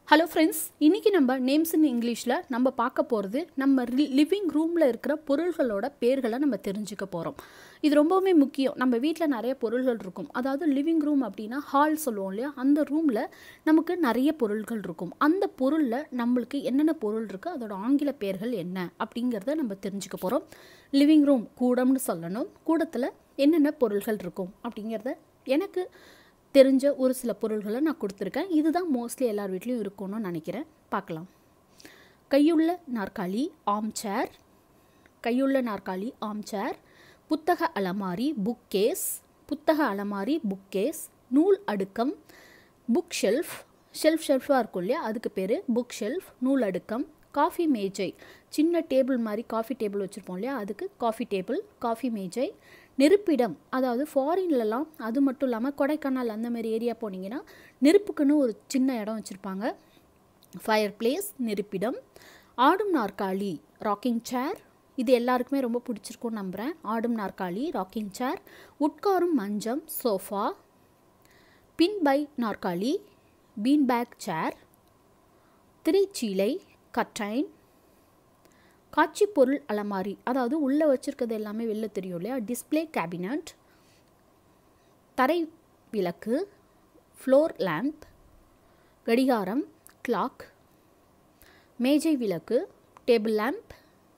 hello friends இன்றைக்கி நம்ம names இன் இங்கிலீஷில் நம்ம பார்க்க போகிறது நம்ம லிவிங் ரூமில் இருக்கிற பொருள்களோட பேர்களை நம்ம தெரிஞ்சுக்க போகிறோம் இது ரொம்பவுமே முக்கியம் நம்ம வீட்டில் நிறைய பொருள்கள் இருக்கும் அதாவது லிவிங் ரூம் அப்படின்னா ஹால் சொல்லுவோம் இல்லையா அந்த ரூமில் நமக்கு நிறைய பொருள்கள் இருக்கும் அந்த பொருளில் நம்மளுக்கு என்னென்ன பொருள் இருக்குது அதோட ஆங்கில பெயர்கள் என்ன அப்படிங்கிறத நம்ம தெரிஞ்சுக்க போகிறோம் லிவிங் ரூம் கூடம்னு சொல்லணும் கூடத்தில் என்னென்ன பொருள்கள் இருக்கும் அப்படிங்கிறத எனக்கு தெரிஞ்ச ஒரு சில பொருள்களை நான் கொடுத்துருக்கேன் இதுதான் மோஸ்ட்லி எல்லார் வீட்லேயும் இருக்கும்னு நினைக்கிறேன் பார்க்கலாம் கையுள்ள நாற்காலி ஆம் சேர் கையுள்ள நாற்காலி ஆம் சேர் புத்தக அலமாரி புக் கேஸ் புத்தக அலமாரி புக் கேஸ் நூல் அடுக்கம் புக் ஷெல்ஃப் ஷெல்ஃப் ஷெல்ஃபாக இருக்கும் இல்லையா அதுக்கு பேர் புக் ஷெல்ஃப் நூல் அடுக்கம் காஃபி மேஜை சின்ன டேபிள் மாதிரி காஃபி டேபிள் வச்சுருப்போம் இல்லையா அதுக்கு காஃபி டேபிள் காஃபி மேஜை நெருப்பிடம் அதாவது ஃபாரின்லலாம் அது மட்டும் இல்லாமல் கொடைக்கானல் அந்த மாதிரி ஏரியா போனீங்கன்னா நெருப்புக்குன்னு ஒரு சின்ன இடம் வச்சுருப்பாங்க ஃபயர் பிளேஸ் நெருப்பிடம் ஆடும் நாற்காலி ராக்கிங் சேர் இது எல்லாருக்குமே ரொம்ப பிடிச்சிருக்கும்னு நம்புகிறேன் ஆடும் நாற்காலி ராக்கிங் சேர் உட்காரும் மஞ்சம் சோஃபா பின் பை நாற்காலி பீன் பேக் சேர் திரைச்சீலை கட்டைன் காட்சி பொருள் அலமாரி அதாவது உள்ளே வச்சுருக்கிறது எல்லாமே வெளில தெரியும் இல்லையா டிஸ்பிளே கேபினட் தரை விளக்கு ஃப்ளோர் லேம்ப் கடிகாரம் கிளாக் மேஜை விளக்கு டேபிள் லேம்ப்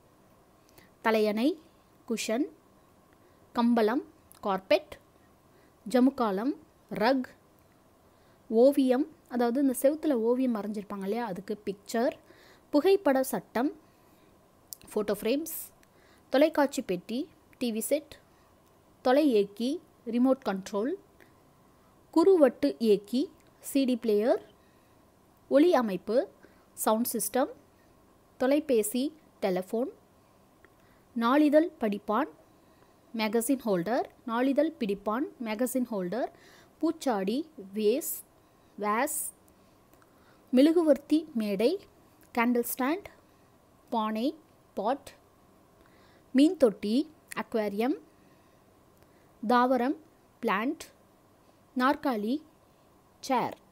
தலையணை குஷன் கம்பளம் கார்பெட் ஜமுக்காலம் ரக் ஓவியம் அதாவது இந்த செவுத்தில் ஓவியம் வரைஞ்சிருப்பாங்க இல்லையா அதுக்கு பிக்சர் புகைப்பட சட்டம் ஃபோட்டோ ஃப்ரேம்ஸ் தொலைக்காட்சி பெட்டி டிவி செட் தொலை ஏக்கி ரிமோட் கண்ட்ரோல் குறுவட்டு ஏக்கி சிடி பிளேயர் ஒலி அமைப்பு சவுண்ட் சிஸ்டம் தொலைபேசி டெலஃபோன் நாளிதழ் படிப்பான் மேகசின் ஹோல்டர் நாளிதழ் பிடிப்பான் மேகசின் ஹோல்டர் பூச்சாடி வேஸ் வேஸ் மெழுகுவர்த்தி மேடை கேண்டில் ஸ்டாண்ட் பானை பாட் மீன் தொட்டி அக்வேரியம் தாவரம் பிளான்ட் நாற்காலி சேர்